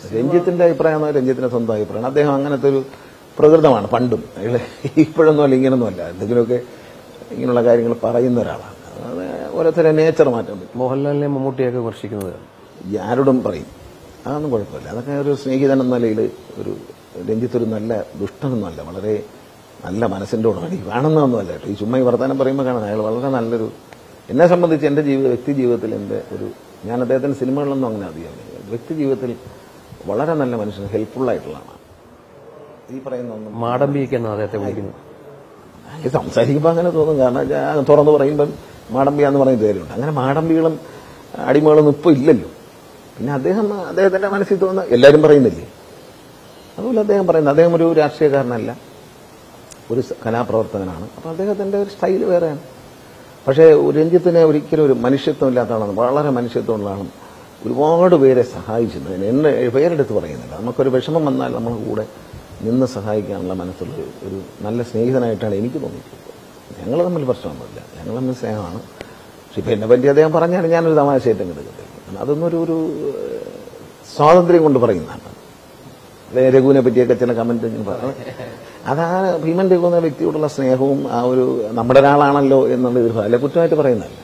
രഞ്ജിത്തിന്റെ അഭിപ്രായമാണ് രഞ്ജിത്തിന്റെ സ്വന്തം അഭിപ്രായമാണ് അദ്ദേഹം അങ്ങനത്തെ ഒരു പ്രകൃതമാണ് പണ്ടും അയാള് ഇപ്പോഴൊന്നും അല്ല ഇങ്ങനൊന്നും അല്ല എന്തെങ്കിലുമൊക്കെ ഇങ്ങനെയുള്ള കാര്യങ്ങൾ പറയുന്ന ഒരാളാണ് അത് ഓരോരുത്തരെ നേച്ചർ മാറ്റാൻ പറ്റും മോഹൻലാലിനെ മമ്മൂട്ടിയൊക്കെ വിമർശിക്കുന്നത് ഈ ആരോടും പറയും അതൊന്നും കുഴപ്പമില്ല അതൊക്കെ ഒരു സ്നേഹിതൻ എന്ന നിലയിൽ ഒരു രഞ്ജിത്ത് ഒരു നല്ല ദുഷ്ടനൊന്നുമല്ല വളരെ നല്ല മനസ്സിന്റെ ഉടമടി വേണമെന്നൊന്നുമല്ല കേട്ടോ ഈ ചുമ്മാ ഈ വർത്തമാനം പറയുമ്പോൾ കാണാൻ അയാൾ വളരെ നല്ലൊരു എന്നെ സംബന്ധിച്ച് എന്റെ ജീവിത വ്യക്തി ജീവിതത്തിൽ എന്റെ ഒരു ഞാൻ അദ്ദേഹത്തിന്റെ സിനിമകളിലൊന്നും അങ്ങനെ അധികം വ്യക്തി ജീവിതത്തിൽ വളരെ നല്ല മനുഷ്യൻ ഹെൽപ്ഫുൾ ആയിട്ടുള്ളതാണ് ഈ പറയുന്ന ഒന്നും മാടമ്പിയൊക്കെ എന്നാണ് അദ്ദേഹത്തെ വിളിക്കുന്നത് ഈ സംസാരിക്കുമ്പോൾ അങ്ങനെ തോന്നും കാരണം ഞാൻ തുറന്നു പറയുമ്പം മാടമ്പിയ എന്ന് പറയുന്ന പേരുണ്ട് അങ്ങനെ മാടമ്പികളും അടിമകളൊന്നും ഇപ്പോൾ ഇല്ലല്ലോ പിന്നെ അദ്ദേഹം അദ്ദേഹത്തിന്റെ മനസ്സിൽ തോന്നുന്ന എല്ലാവരും പറയുന്നില്ലേ അതുപോലെ അദ്ദേഹം പറയുന്നത് അദ്ദേഹം ഒരു രാഷ്ട്രീയക്കാരനല്ല ഒരു സ- കലാപ്രവർത്തകനാണ് അപ്പോൾ അദ്ദേഹത്തിന്റെ ഒരു സ്റ്റൈൽ വേറെയാണ് പക്ഷേ രഞ്ജിത്തിനെ ഒരിക്കലും ഒരു മനുഷ്യത്വം ഇല്ലാത്ത ആളാണ് വളരെ മനുഷ്യത്വമുള്ള ആളും ഒരുപാട് പേരെ സഹായിച്ചിട്ടുണ്ട് എന്നെ പേരെടുത്ത് പറയുന്നില്ല നമുക്കൊരു വിഷമം വന്നാൽ നമ്മൾ കൂടെ നിന്ന് സഹായിക്കാനുള്ള മനസ്സുള്ള ഒരു- ഒരു നല്ല സ്നേഹിതനായിട്ടാണ് എനിക്ക് തോന്നിയിട്ടുള്ളത് ഞങ്ങൾ തമ്മിൽ പ്രശ്നമൊന്നുമില്ല ഞങ്ങൾ തമ്മിൽ സ്നേഹമാണ് പക്ഷെ ഇപ്പം എന്നെ പറ്റി അദ്ദേഹം പറഞ്ഞാൽ ഞാനൊരു തമാശയായിട്ടും എടുക്കത്തില്ല കാരണം അതൊന്നും ഒരു ഒരു ഏഹ്, സ്വാതന്ത്ര്യം കൊണ്ട് പറയുന്നതാണ് അല്ലെ രഘുവിനെ പറ്റിയൊക്കെ ചില കമന്റ് ഇങ്ങനെ പറഞ്ഞു അതാണ് ഭീമൻ രഘു എന്ന വ്യക്തിയോടുള്ള സ്നേഹവും ആ ഒരു നമ്മുടെ ഒരാളാണല്ലോ എന്നുള്ള ഒരു അല്ലെ കുറ്റമായിട്ട് പറയുന്നതല്ല